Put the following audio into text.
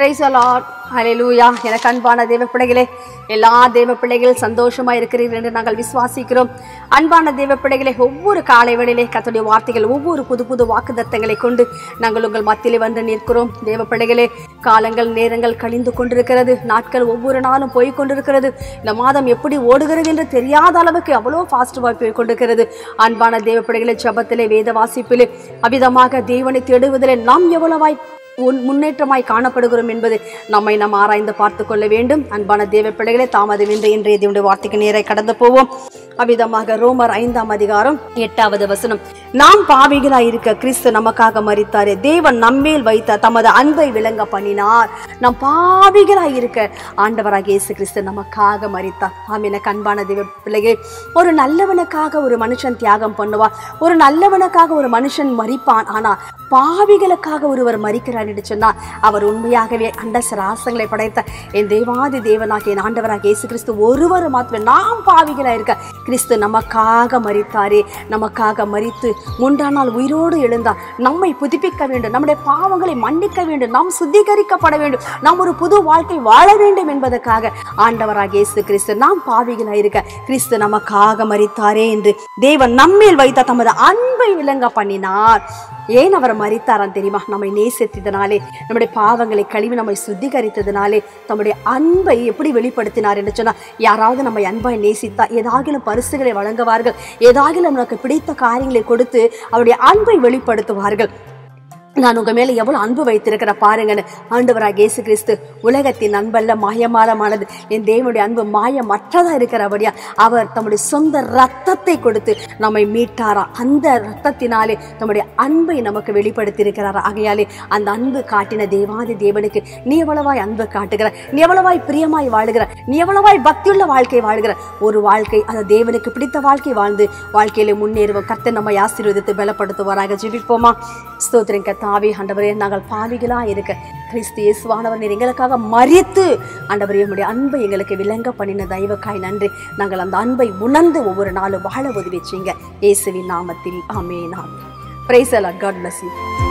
price Lord ஹalleluya எனக்கு அன்பான தேவ பிள்ளைகளே எல்லா தேவ பிள்ளைகள் சந்தோஷமா இருக்கிறீர்கள் என்று நாங்கள் விசுவாசிக்கிறோம் அன்பான தேவ பிள்ளைகளே ஒவ்வொரு காலை வேளையிலே கர்த்தருடைய வார்த்தைகள் ஒவ்வொரு புது புது வாக்குத்தத்தங்களை கொண்டு நாங்கள் உங்கள் மத்தியிலே வந்து நிற்கிறோம் தேவ பிள்ளைகளே காலங்கள் நேரங்கள் கழிந்து கொண்டிருக்கிறது நாட்கள் ஒவ்வொரு நாளும் போய் கொண்டிருக்கிறது இந்த மாதம் எப்படி ஓடுகிறது என்று தெரியாத அளவுக்கு அவ்வளோ ஃபாஸ்ட்டாக போய் கொண்டிருக்கிறது அன்பான தேவ பிள்ளைகளே ஜபத்திலே வேத வாசிப்பிலே அவிதமாக தேவனை தேடுவதிலே நாம் எவ்வளவாய் உன் முன்னேற்றமாய் காணப்படுகிறோம் என்பது நம்மை நாம் ஆராய்ந்து பார்த்து கொள்ள வேண்டும் அன்பான தேவ பிள்ளைகளே தாமதமின்றி இன்றைய தேவனுடைய வார்த்தைக்கு நேரை கடந்து போவோம் அவ்விதமாக ரோமர் ஐந்தாம் அதிகாரம் எட்டாவது வசனம் நாம் பாவிகளாய் இருக்க கிறிஸ்து நமக்காக மரித்தாரே தேவன் நம்மேல் வைத்த தமது அன்பை விளங்க பண்ணினார் நாம் பாவிகளாய் இருக்க ஆண்டவராக இயேசு கிறிஸ்து நமக்காக மரித்தார் ஆம் எனக்கு அன்பான தேவ பிள்ளைகளே ஒரு நல்லவனுக்காக ஒரு மனுஷன் தியாகம் பண்ணுவான் ஒரு நல்லவனுக்காக ஒரு மனுஷன் மரிப்பான் ஆனா பாவிகளுக்காக ஒருவர் மறிக்கிறார் என்று சொன்னால் அவர் உண்மையாகவே அண்ட சராசங்களை படைத்த என் தேவாதி தேவனாகிய என் ஆண்டவராக இயேசு கிறிஸ்து ஒருவர் மாத்திரமே நாம் பாவிகளா இருக்க கிறிஸ்து நமக்காக மரித்தாரே நமக்காக மரித்து மூன்றாம் நாள் உயிரோடு எழுந்தார் நம்மை புதுப்பிக்க வேண்டும் நம்முடைய பாவங்களை மன்னிக்க வேண்டும் நாம் சுத்திகரிக்கப்பட வேண்டும் நாம் ஒரு புது வாழ்க்கை வாழ வேண்டும் என்பதற்காக ஆண்டவராக இயேசு கிறிஸ்து நாம் பாவிகளா இருக்க கிறிஸ்து நமக்காக மரித்தாரே என்று தேவன் நம்மேல் வைத்த தமது அன்பை விளங்க பண்ணினார் ஏன் அவர் மறித்தாராம் தெரியுமா நம்மை நேசித்ததினாலே நம்முடைய பாவங்களை கழுவி நம்மை சுத்திகரித்ததினாலே தம்முடைய அன்பை எப்படி வெளிப்படுத்தினார் என்று சொன்னால் யாராவது நம்மை அன்பாய் நேசித்தா ஏதாகிலும் பரிசுகளை வழங்குவார்கள் ஏதாகிலும் நமக்கு பிடித்த காரியங்களை கொடுத்து அவருடைய அன்பை வெளிப்படுத்துவார்கள் நான் உங்க மேல எவ்வளவு அன்பு வைத்திருக்கிற பாருங்கன்னு ஆண்டவராக இயேசு கிறிஸ்து உலகத்தின் அன்பல்ல மாயமாலமானது என் தேவனுடைய அன்பு மாயமற்றதா இருக்கிறபடியா அவர் தம்முடைய சொந்த ரத்தத்தை கொடுத்து நம்மை மீட்டாரா அந்த ரத்தத்தினாலே தம்முடைய அன்பை நமக்கு வெளிப்படுத்தி இருக்கிறாரா ஆகையாலே அந்த அன்பு காட்டின தேவாதி தேவனுக்கு நீ எவ்வளவாய் அன்பு காட்டுகிற நீ எவ்வளவாய் பிரியமாய் வாழுகிற நீ எவ்வளவாய் பக்தியுள்ள வாழ்க்கை வாழ்கிற ஒரு வாழ்க்கை அந்த தேவனுக்கு பிடித்த வாழ்க்கை வாழ்ந்து வாழ்க்கையில முன்னேறுவோம் கர்த்தர் நம்மை ஆசீர்வதித்து பலப்படுத்துவாராக ஜெபிப்போமா ஸ்தோத்திரம் கத்தாவே ஆண்டவரே நாங்கள் பாவிகளா இருக்க கிறிஸ்து இயேசுவானவர் நீர் எங்களுக்காக மறித்து ஆண்டவரே உம்முடைய அன்பை எங்களுக்கு விளங்க பண்ணின தெய்வக்காய் நன்றி நாங்கள் அந்த அன்பை உணர்ந்து ஒவ்வொரு நாளும் வாழ உதவி செய்யுங்க இயேசுவின் நாமத்தில் ஆமென் ஆமென் praise the Lord God bless you